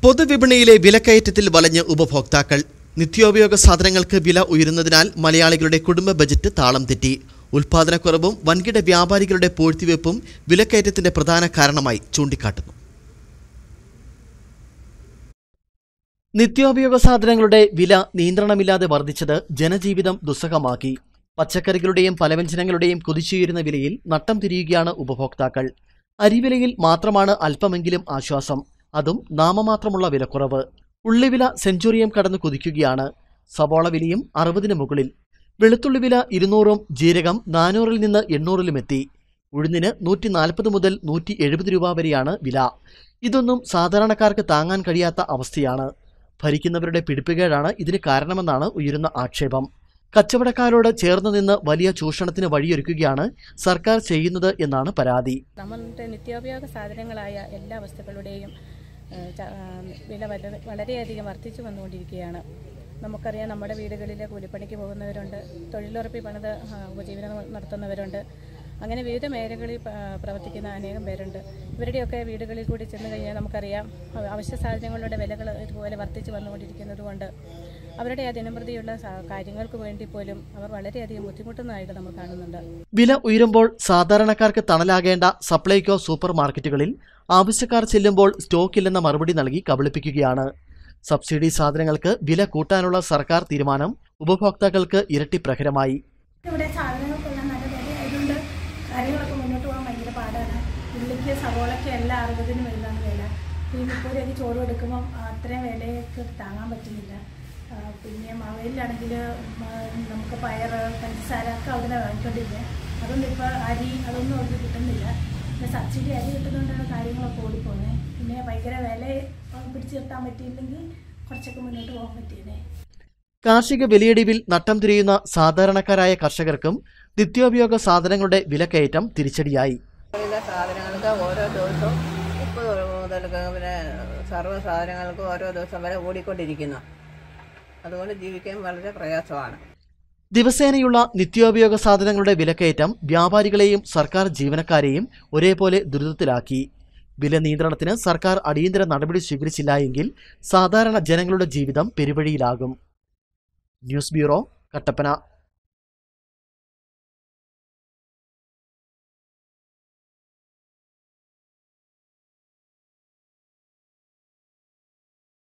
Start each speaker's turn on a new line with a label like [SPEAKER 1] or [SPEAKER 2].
[SPEAKER 1] പൊതുവിപണിയിലെ വിലക്കയറ്റത്തിൽ വലഞ്ഞ് ഉപഭോക്താക്കൾ നിത്യോപയോഗ സാധനങ്ങൾക്ക് വില ഉയരുന്നതിനാൽ മലയാളികളുടെ കുടുംബ ബജറ്റ് താളം തെറ്റി ഉൽപാദനക്കുറവും വൻകിട വ്യാപാരികളുടെ പൂഴ്ത്തിവെപ്പും വിലക്കയറ്റത്തിന്റെ പ്രധാന കാരണമായി ചൂണ്ടിക്കാട്ടുന്നു നിത്യോപയോഗ സാധനങ്ങളുടെ വില നിയന്ത്രണമില്ലാതെ വർദ്ധിച്ചത് ജനജീവിതം ദുസ്സഹമാക്കി പച്ചക്കറികളുടെയും പലവ്യഞ്ജനങ്ങളുടെയും കുതിച്ചുയരുന്ന വിലയിൽ നട്ടം തിരിയുകയാണ് ഉപഭോക്താക്കൾ അരിവിലയിൽ മാത്രമാണ് അല്പമെങ്കിലും ആശ്വാസം അതും നാമമാത്രമുള്ള വിലക്കുറവ് ഉള്ളിവില സെഞ്ചുറിയം കടന്നു കുതിക്കുകയാണ് സവോള വിലയും അറുപതിന് മുകളിൽ വെളുത്തുള്ളി വില ഇരുന്നൂറും ജീരകം നാനൂറിൽ നിന്ന് എണ്ണൂറിലും എത്തി ഉഴുന്നിന് നൂറ്റി നാൽപ്പത് മുതൽ നൂറ്റി എഴുപത് രൂപ വരെയാണ് വില ഇതൊന്നും സാധാരണക്കാർക്ക് താങ്ങാൻ കഴിയാത്ത അവസ്ഥയാണ് ഭരിക്കുന്നവരുടെ പിടിപ്പുകേടാണ് ഇതിന് കാരണമെന്നാണ് ഉയരുന്ന ആക്ഷേപം കച്ചവടക്കാരോട് ചേർന്ന് നിന്ന് വലിയ ചൂഷണത്തിന് വഴിയൊരുക്കുകയാണ് സർക്കാർ ചെയ്യുന്നത് എന്നാണ് പരാതി
[SPEAKER 2] നമ്മളുടെ നിത്യോപയോഗ സാധനങ്ങളായ എല്ലാ വസ്തുക്കളുടെയും ഏഹ്, ച- ആ, വില വളരെ വളരെയധികം വർദ്ധിച്ചു വന്നുകൊണ്ടിരിക്കുകയാണ് നമുക്കറിയാം നമ്മുടെ വീടുകളിൽ കൂലിപ്പണിക്ക് പോകുന്നവരുണ്ട് തൊഴിലുറപ്പിൽ പണിത് ആ, ഉപജീവനം നടത്തുന്നവരുണ്ട് അങ്ങനെ വിവിധ മേഖലകളിൽ പ- പ്രവർത്തിക്കുന്ന അനേകം പേരുണ്ട് ഇവരുടെയൊക്കെ വീടുകളിൽ കൂടി ചെന്ന് കഴിഞ്ഞാൽ നമുക്കറിയാം അവ- അവശ്യ സാധനങ്ങളുടെ വിലകൾ ഇതുപോലെ വർദ്ധിച്ചു വന്നുകൊണ്ടിരിക്കുന്നത് കൊണ്ട് അവരുടെ ആ ദിനംപ്രതിയുള്ള സാ- കാര്യങ്ങൾക്ക് വേണ്ടി പോലും അവർ വളരെയധികം ബുദ്ധിമുട്ടുന്നതായിട്ട് നമ്മൾ കാണുന്നുണ്ട്
[SPEAKER 1] വില ഉയരുമ്പോൾ സാധാരണക്കാർക്ക് തണലാകേണ്ട സപ്ലൈകോ സൂപ്പർ മാർക്കറ്റുകളിൽ ആവശ്യക്കാർ ചെല്ലുമ്പോൾ സ്റ്റോക്കില്ലെന്ന മറുപടി നൽകി കബളിപ്പിക്കുകയാണ് സബ്സിഡി സാധനങ്ങൾക്ക് വില കൂട്ടാനുള്ള സർക്കാർ തീരുമാനം ഉപഭോക്താക്കൾക്ക് ഇരട്ടി പ്രഹരമായി
[SPEAKER 3] ഇവിടെ സാധനങ്ങൾക്കെല്ലാം നല്ല വിലയായതുകൊണ്ട് കാര്യങ്ങളൊക്കെ മുന്നോട്ട് പോകാൻ ഭയങ്കര പാടാണ് ഉള്ളിക്ക് സവോളയ്ക്ക് എല്ലാം അറുപതിന് മേലാണ് വില ഈ മുപ്പത് രൂപയ്ക്ക് ചോറ് എടുക്കുമ്പം അത്രയും വിലയൊക്കെ താങ്ങാൻ പറ്റുന്നില്ല ആ, പിന്നെ മാവേലിലാണെങ്കിൽ നമുക്ക് പയർ പഞ്ചസാര ഒക്കെ അവിടെ വാങ്ങിക്കൊണ്ടിരിക്കുക അതൊന്നും ഇപ്പോൾ അരി അതൊന്നും അവർക്ക് കിട്ടുന്നില്ല പിന്നെ സബ്സിഡി അരി കിട്ടുന്നതുകൊണ്ടാണ് കാര്യങ്ങളൊക്കെ ഓടിപ്പോകുന്നത് പിന്നെ ഭയങ്കര വില പിടിച്ചു നിർത്താൻ പറ്റിയില്ലെങ്കിൽ കുറച്ചൊക്കെ മുന്നോട്ട് പോകാൻ പറ്റിയേ
[SPEAKER 1] കാർഷിക വിലയിടിവിൽ നട്ടം തിരിയുന്ന സാധാരണക്കാരായ കർഷകർക്കും നിത്യോപയോഗ സാധനങ്ങളുടെ വിലക്കയറ്റം തിരിച്ചടിയായി
[SPEAKER 4] വിവിധ സാധനങ്ങൾക്ക് ഓരോ ദിവസവും മുപ്പത് മുതൽ പിന്നെ സർവ്വ സാധനങ്ങൾക്ക് ഓരോ ദിവസം വരെ ഓടിക്കൊണ്ടിരിക്കുന്നു അതുകൊണ്ട് ജീവിക്കാൻ വളരെ പ്രയാസമാണ്
[SPEAKER 1] ദിവസേനയുള്ള നിത്യോപയോഗ സാധനങ്ങളുടെ വിലക്കയറ്റം വ്യാപാരികളെയും സർക്കാർ ജീവനക്കാരെയും ഒരേപോലെ ദുരിതത്തിലാക്കി വില നിയന്ത്രണത്തിന് സർക്കാർ അടിയന്തര നടപടി സ്വീകരിച്ചില്ല എങ്കിൽ സാധാരണ ജനങ്ങളുടെ ജീവിതം പെരുവഴിയിലാകും ന്യൂസ് ബ്യൂറോ കട്ടപ്പന